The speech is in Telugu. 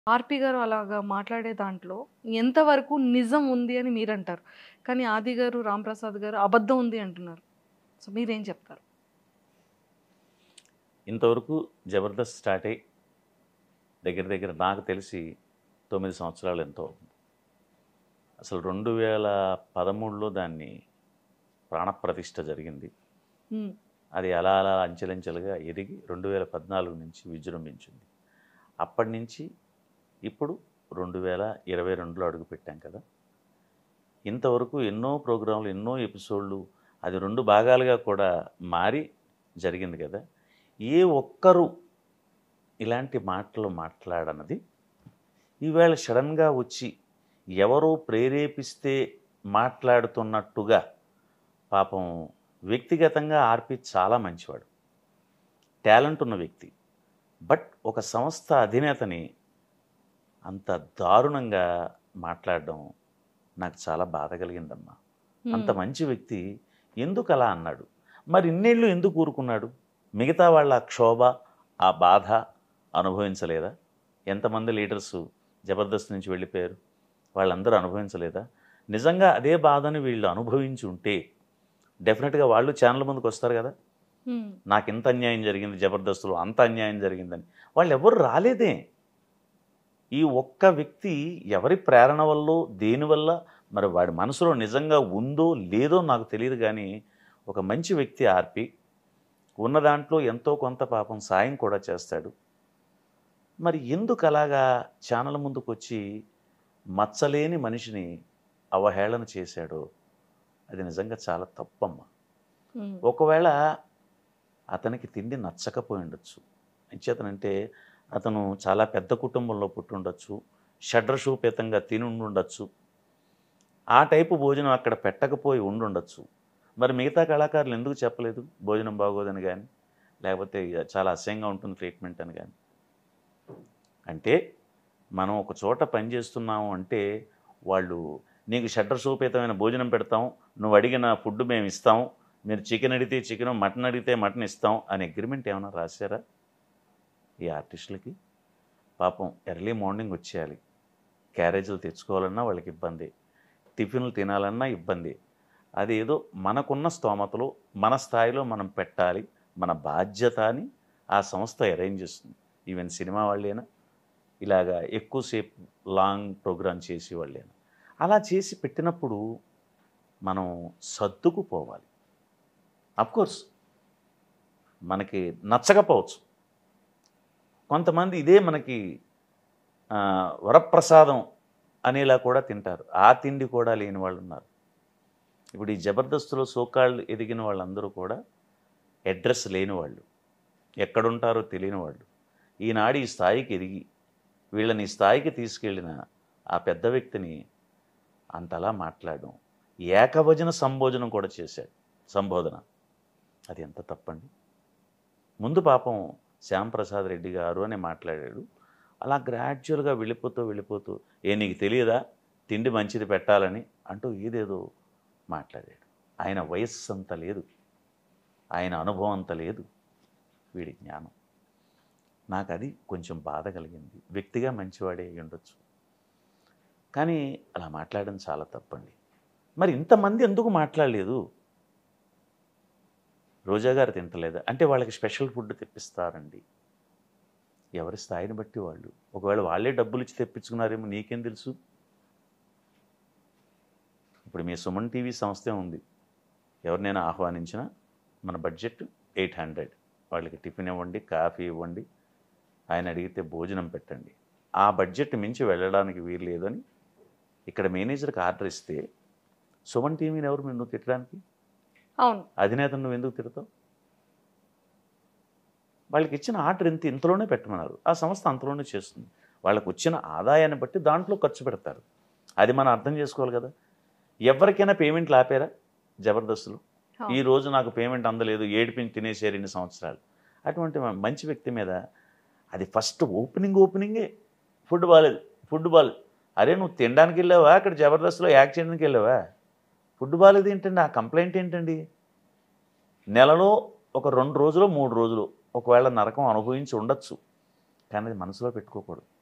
ఆర్పి గారు అలాగా మాట్లాడే దాంట్లో ఎంతవరకు నిజం ఉంది అని మీరు అంటారు కానీ ఆది గారు రాంప్రసాద్ గారు అబద్ధం ఉంది అంటున్నారు సో మీరేం చెప్తారు ఇంతవరకు జబర్దస్త్ స్టార్ట్ అయ్యి దగ్గర దగ్గర నాకు తెలిసి తొమ్మిది సంవత్సరాలు ఎంతో అవుతుంది అసలు రెండు వేల పదమూడులో దాన్ని ప్రాణప్రతిష్ఠ జరిగింది ఉమ్, అది అలా అలా అంచెలంచెలుగా ఎదిగి రెండు వేల పద్నాలుగు నుంచి విజృంభించింది అప్పటి నుంచి ఇప్పుడు రెండు వేల ఇరవై రెండులో అడుగుపెట్టాం కదా ఇంతవరకు ఎన్నో ప్రోగ్రాంలు ఎన్నో ఎపిసోడ్లు అది రెండు భాగాలుగా కూడా మారి జరిగింది కదా ఏ ఒక్కరు ఇలాంటి మాటలు మాట్లాడనది ఈవేళ సడన్గా వచ్చి ఎవరో ప్రేరేపిస్తే మాట్లాడుతున్నట్టుగా పాపం వ్యక్తిగతంగా ఆర్పి చాలా మంచివాడు టాలెంట్ ఉన్న వ్యక్తి బట్ ఒక సంస్థ అధినేతని అంత దారుణంగా మాట్లాడడం నాకు చాలా బాధ కలిగిందమ్మా ఉమ్, అంత మంచి వ్యక్తి ఎందుకు అలా అన్నాడు మరి ఇన్నేళ్ళు ఎందుకు ఊరుకున్నాడు మిగతా వాళ్ళ ఆ క్షోభ ఆ బాధ అనుభవించలేదా ఎంతమంది లీడర్స్ జబర్దస్త్ నుంచి వెళ్ళిపోయారు వాళ్ళందరూ అనుభవించలేదా నిజంగా అదే బాధని వీళ్ళు అనుభవించి ఉంటే డెఫినెట్గా వాళ్ళు ఛానల్ ముందుకు వస్తారు కదా ఉమ్, నాకు ఇంత అన్యాయం జరిగింది జబర్దస్తులో అంత అన్యాయం జరిగిందని వాళ్ళు ఎవరు రాలేదే ఈ ఒక్క వ్యక్తి ఎవరి ప్రేరణ వల్ల దేనివల్ల మరి వాడి మనసులో నిజంగా ఉందో లేదో నాకు తెలియదు కానీ ఒక మంచి వ్యక్తి ఆర్పి ఉన్న దాంట్లో ఎంతో కొంత పాపం సాయం కూడా చేస్తాడు మరి ఎందుకు అలాగా ఛానల్ ముందుకు వచ్చి మచ్చలేని మనిషిని అవహేళన చేశాడో అది నిజంగా చాలా తప్పమ్మా ఉమ్, ఒకవేళ అతనికి తిండి నచ్చకపోయి ఉండొచ్చు ఇచ్చేతనంటే అతను చాలా పెద్ద కుటుంబంలో పుట్టి ఉండొచ్చు షడ్రశూపేతంగా తిని ఉండి ఉండొచ్చు ఆ టైపు భోజనం అక్కడ పెట్టకపోయి ఉండి ఉండొచ్చు మరి మిగతా కళాకారులు ఎందుకు చెప్పలేదు భోజనం బాగోదని కానీ లేకపోతే ఇక చాలా అసహ్యంగా ఉంటుంది ట్రీట్మెంట్ అని కానీ అంటే మనం ఒక చోట పని చేస్తున్నాము అంటే వాళ్ళు నీకు షడ్రశూపేతమైన భోజనం పెడతాం నువ్వు అడిగిన ఫుడ్ మేము ఇస్తాం మీరు చికెన్ అడిగితే చికెన్ మటన్ అడిగితే మటన్ ఇస్తాం అని అగ్రిమెంట్ ఏమైనా రాశారా ఈ ఆర్టిస్టులకి పాపం ఎర్లీ మార్నింగ్ వచ్చేయాలి క్యారేజీలు తెచ్చుకోవాలన్నా వాళ్ళకి ఇబ్బంది టిఫిన్లు తినాలన్నా ఇబ్బంది అదేదో మనకున్న స్తోమతలో మన స్థాయిలో మనం పెట్టాలి మన బాధ్యత అని ఆ సంస్థ అరేంజ్ చేస్తుంది ఈవెన్ సినిమా వాళ్ళేనా ఇలాగా ఎక్కువసేపు లాంగ్ ప్రోగ్రామ్ చేసి వాళ్ళేనా అలా చేసి పెట్టినప్పుడు మనం సర్దుకుపోవాలి కోర్స్ మనకి నచ్చకపోవచ్చు కొంతమంది ఇదే మనకి ఆ, వరప్రసాదం అనేలా కూడా తింటారు ఆ తిండి కూడా లేని వాళ్ళు ఉన్నారు ఇప్పుడు ఈ జబర్దస్తులో సోకాళ్ళు ఎదిగిన వాళ్ళందరూ కూడా అడ్రస్ లేని వాళ్ళు ఎక్కడుంటారో తెలియని వాళ్ళు ఈనాడు ఈ స్థాయికి ఎదిగి వీళ్ళని ఈ స్థాయికి తీసుకెళ్ళిన ఆ పెద్ద వ్యక్తిని అంతలా మాట్లాడడం ఏకవచన సంబోధనం కూడా చేశాడు సంబోధన అది ఎంత తప్పండి ముందు పాపం శ్యాంప్రసాద్ రెడ్డి గారు అని మాట్లాడాడు అలా గ్రాడ్యువల్గా వెళ్ళిపోతూ వెళ్ళిపోతూ ఏ నీకు తెలియదా తిండి మంచిది పెట్టాలని అంటూ ఏదేదో మాట్లాడాడు ఆయన వయస్సు అంత లేదు ఆయన అనుభవం అంత లేదు వీడి జ్ఞానం నాకు అది కొంచెం బాధ కలిగింది వ్యక్తిగా మంచివాడే అయి ఉండొచ్చు కానీ అలా మాట్లాడడం చాలా తప్పండి మరి ఇంతమంది ఎందుకు మాట్లాడలేదు రోజా గారు తింటలేదా అంటే వాళ్ళకి స్పెషల్ ఫుడ్ తెప్పిస్తారండి ఎవరి స్థాయిని బట్టి వాళ్ళు ఒకవేళ వాళ్ళే డబ్బులు ఇచ్చి తెప్పించుకున్నారేమో నీకేం తెలుసు ఇప్పుడు మీ సుమన్ టీవీ సంస్థే ఉంది ఎవరినైనా ఆహ్వానించినా మన బడ్జెట్ ఎయిట్ హండ్రెడ్ వాళ్ళకి టిఫిన్ ఇవ్వండి కాఫీ ఇవ్వండి ఆయన అడిగితే భోజనం పెట్టండి ఆ బడ్జెట్ మించి వెళ్ళడానికి వీలు లేదని ఇక్కడ మేనేజర్కి ఆర్డర్ ఇస్తే సుమన్ టీవీని ఎవరు మీరు నువ్వు తిట్టడానికి అవును అధినేతను నువ్వు ఎందుకు తిడతావు వాళ్ళకి ఇచ్చిన ఆర్డర్ ఇంత ఇంతలోనే పెట్టమన్నారు ఆ సంస్థ అంతలోనే చేస్తుంది వాళ్ళకు వచ్చిన ఆదాయాన్ని బట్టి దాంట్లో ఖర్చు పెడతారు అది మనం అర్థం చేసుకోవాలి కదా ఎవరికైనా పేమెంట్లు ఆపారా జబర్దస్తులు అవును. ఈ రోజు నాకు పేమెంట్ అందలేదు ఏడిపించి తినేసారు ఇన్ని సంవత్సరాలు అటువంటి మ- మంచి వ్యక్తి మీద అది ఫస్ట్ ఓపెనింగ్ ఓపెనింగే ఫుడ్ బాగాలేదు ఫుడ్ బాగాలేదు అరే నువ్వు తినడానికి వెళ్ళావా అక్కడ జబర్దస్త్లో యాక్ట్ చేయడానికి వెళ్ళావా ఫుడ్ బాగాలేదు ఏంటండి ఆ కంప్లైంట్ ఏంటండి నెలలో ఒక రెండు రోజులు మూడు రోజులు ఒకవేళ నరకం అనుభవించి ఉండొచ్చు కానీ అది మనసులో పెట్టుకోకూడదు